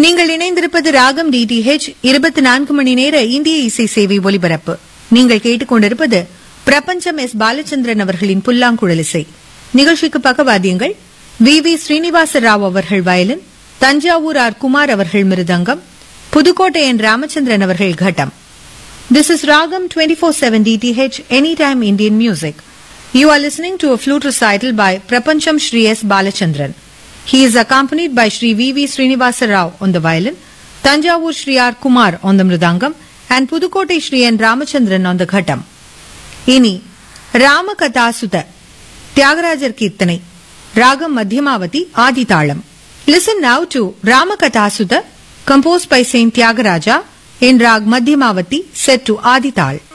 நீங்கள் இணைந்திருப்பது ராகம் டிடிஹெச் இருபத்தி நான்கு மணி நேர இந்திய இசை சேவை ஒலிபரப்பு நீங்கள் கேட்டுக்கொண்டிருப்பது பிரபஞ்சம் எஸ் பாலச்சந்திரன் அவர்களின் புல்லாங்குழல் இசை நிகழ்ச்சிக்கு பக்கவாத்தியங்கள் வி வி ஸ்ரீனிவாச ராவ் அவர்கள் வயலின் தஞ்சாவூர் ஆர் குமார் அவர்கள் மிருதங்கம் புதுக்கோட்டை என் ராமச்சந்திரன் அவர்கள் கட்டம் This is Ragam 24/7 DTH Anytime Indian Music. You are listening to a flute recital by Prapancham Shri S. Balachandran. He is accompanied by Shri V. V. Srinivasa Rao on the violin, Tanjavur Shri R. Kumar on the mridangam, and Pudukkottai Shri N. Ramachandran on the ghatam. இனி ராமகதாசுத தியாகராஜர் கீர்த்தனை ராகம் மத்தியமாவதி ஆதிதாளம் listen now to Ramakathasudha compose by saint Thyagaraja in rag madhyamavati set to adital